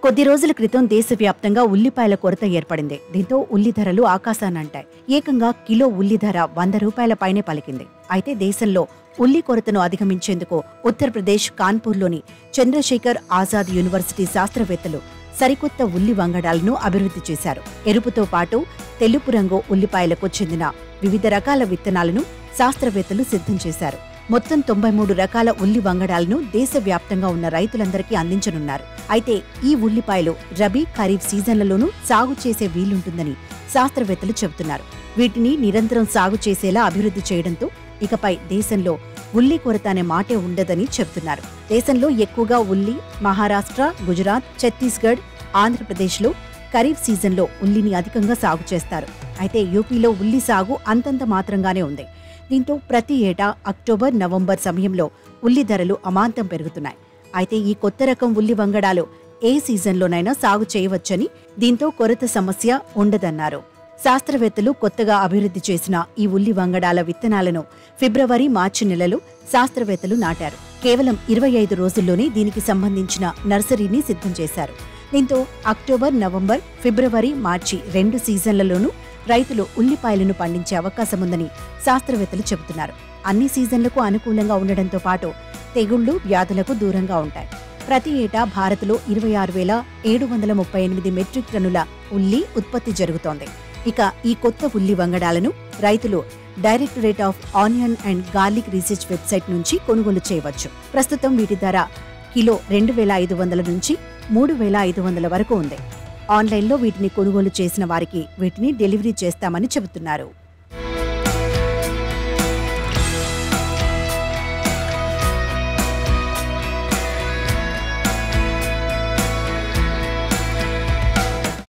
కొద్ది రోజుల క్రితం దేశవ్యాప్తంగా ఉల్లిపాయల కొరత ఏర్పడింది దీంతో ఉల్లి ధరలు ఆకాశానంటాయి ఏకంగా కిలో ఉల్లి ధర వంద రూపాయల పైనే పలికింది అయితే దేశంలో ఉల్లి కొరతను అధిగమించేందుకు ఉత్తరప్రదేశ్ కాన్పూర్లోని చంద్రశేఖర్ ఆజాద్ యూనివర్సిటీ శాస్త్రవేత్తలు సరికొత్త ఉల్లి వంగడాలను అభివృద్ధి చేశారు ఎరుపుతో పాటు తెలుపు రంగు ఉల్లిపాయలకు చెందిన వివిధ రకాల విత్తనాలను శాస్త్రవేత్తలు సిద్ధం చేశారు మొత్తం తొంభై మూడు రకాల ఉల్లి వంగడాలను దేశవ్యాప్తంగా ఉన్న రైతులందరికీ అందించనున్నారు అయితే ఈ ఉల్లిపాయలు రబీ ఖరీఫ్ సీజన్లలోనూ సాగు చేసే వీలుంటుందని శాస్త్రవేత్తలు చెబుతున్నారు వీటిని నిరంతరం సాగు చేసేలా అభివృద్ధి చేయడంతో ఇకపై దేశంలో ఉల్లి కొరత అనే మాటే ఉండదని చెబుతున్నారు దేశంలో ఎక్కువగా ఉల్లి మహారాష్ట్ర గుజరాత్ ఛత్తీస్గఢ్ ఆంధ్రప్రదేశ్లో ఖరీఫ్ సీజన్లో ఉల్లిని అధికంగా సాగు చేస్తారు అయితే యూపీలో ఉల్లి సాగు అంతంత మాత్రంగానే ఉంది దీంతో ప్రతి ఏటా అక్టోబర్ నవంబర్ సమయంలో ఉల్లి ధరలు అమాంతం పెరుగుతున్నాయి అయితే ఈ కొత్త రకం ఉల్లి వంగడాలు ఏ సీజన్లోనైనా సాగు చేయవచ్చని దీంతో కొరత సమస్య ఉండదన్నారు శాస్త్రవేత్తలు కొత్తగా అభివృద్ధి చేసిన ఈ ఉల్లి వంగడాల విత్తనాలను ఫిబ్రవరి మార్చి నెలలో శాస్త్రవేత్తలు నాటారు కేవలం ఇరవై ఐదు రోజుల్లోనే దీనికి సంబంధించిన నర్సరీని సిద్ధం చేశారు దీంతో అక్టోబర్ నవంబర్ ఫిబ్రవరి మార్చి రెండు సీజన్లలోనూ రైతులు ఉల్లిపాయలను పండించే అవకాశం ఉందని శాస్త్రవేత్తలు చెబుతున్నారు అన్ని సీజన్లకు అనుకూలంగా ఉండడంతో పాటు తెగుళ్లు వ్యాధులకు దూరంగా ఉంటాయి ప్రతి ఏటా భారత్లో ఇరవై ఆరు వేల ఏడు వందల ముప్పై ఎనిమిది మెట్రిక్ టన్నుల ఉల్లి ఉత్పత్తి జరుగుతోంది ఇక ఈ కొత్త ఉల్లి వంగడాలను రైతులు directorate of onion and garlic research website నుంచి కొనుగోలు చేయవచ్చు ప్రస్తుతం వీటి ధర కిలో రెండు వేల ఐదు వందల నుంచి మూడు వేల ఐదు వందల వరకు ఉంది ఆన్లైన్లో వీటిని కొనుగోలు చేసిన వారికి వీటిని డెలివరీ చేస్తామని చెబుతున్నారు